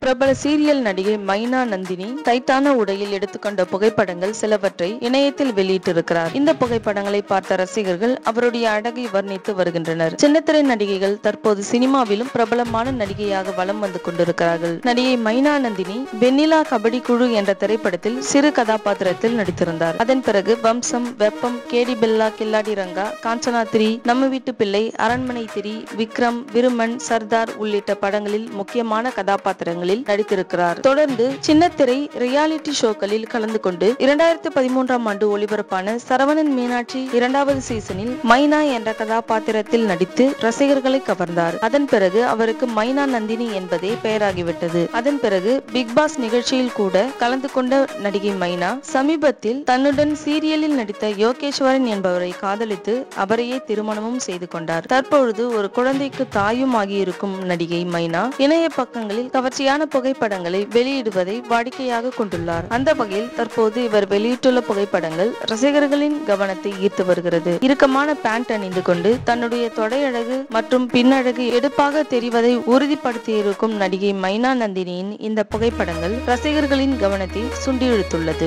பிரபல சீரியல் நடிகை மைனா நந்தினி டைட்டான உடையில் எடுத்துக்கொண்ட புகைப்படங்கள் சிலவற்றை இணையத்தில் வெளியிட்டிருக்கிறார் இந்த புகைப்படங்களை பார்த்த ரசிகர்கள் அவருடைய அழகை வர்ணித்து வருகின்றனர் சின்னத்திரை நடிகைகள் தற்போது சினிமாவிலும் பிரபலமான நடிகையாக வலம் வந்து கொண்டிருக்கிறார்கள் நடிகை மைனா நந்தினி வெண்ணிலா கபடி குழு என்ற திரைப்படத்தில் சிறு கதாபாத்திரத்தில் நடித்திருந்தார் அதன் பிறகு வம்சம் வெப்பம் கேடி பெல்லா கில்லாடி ரங்கா காஞ்சனா த்ரீ நம்ம வீட்டு பிள்ளை அரண்மனை திரி விக்ரம் விருமன் சர்தார் உள்ளிட்ட படங்களில் முக்கியமான கதாபாத்திரங்களில் நடித்திருக்கிறார் தொடர்ந்து சின்னத்திரை ரியாலிட்டி ஷோக்களில் கலந்து கொண்டு இரண்டாயிரத்தி பதிமூன்றாம் ஆண்டு ஒளிபரப்பான சரவணன் மீனாட்சி இரண்டாவது சீசனில் மைனா என்ற கதாபாத்திரத்தில் நடித்து ரசிகர்களை கவர்ந்தார் அதன் பிறகு அவருக்கு மைனா நந்தினி என்பதே பெயராகிவிட்டது அதன் பிறகு பிக் பாஸ் நிகழ்ச்சியில் கூட கலந்து கொண்ட நடிகை மைனா சமீபத்தில் தன்னுடன் சீரியலில் நடித்த யோகேஸ்வரன் என்பவரை காதலித்து அவரையே திருமணமும் செய்து கொண்டார் தற்பொழுது ஒரு குழந்தைக்கு தாயும் ஆகியிருக்கும் நடிகை மைனா இணைய பக்கங்களில் கவர்ச்சியான புகைப்படங்களை வெளியிடுவதை வாடிக்கையாக கொண்டுள்ளார் அந்த வகையில் தற்போது இவர் வெளியிட்டுள்ள புகைப்படங்கள் ரசிகர்களின் கவனத்தை ஈர்த்து வருகிறது இறுக்கமான பேண்ட் அணிந்து கொண்டு தன்னுடைய தொடையழகு மற்றும் பின்னழகு எடுப்பாக தெரிவதை உறுதிப்படுத்தியிருக்கும் நடிகை மைனா நந்தினியின் இந்த புகைப்படங்கள் ரசிகர்களின் கவனத்தை சுண்டி இழுத்துள்ளது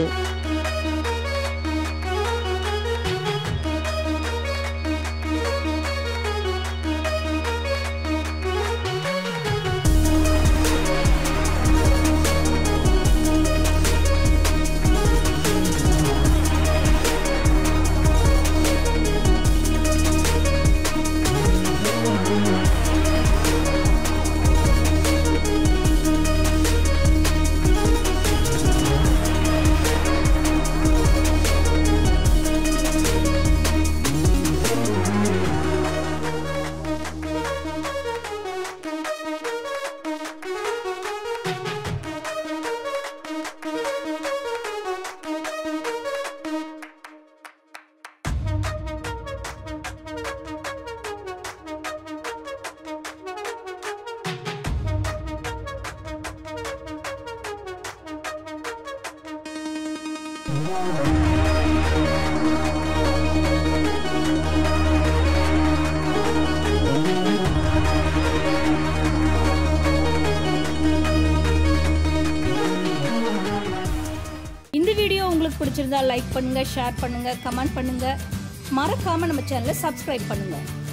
இந்த வீடியோ உங்களுக்கு பிடிச்சிருந்தா லைக் பண்ணுங்க ஷேர் பண்ணுங்க கமெண்ட் பண்ணுங்க மறக்காம நம்ம சேனலை சப்ஸ்கிரைப் பண்ணுங்க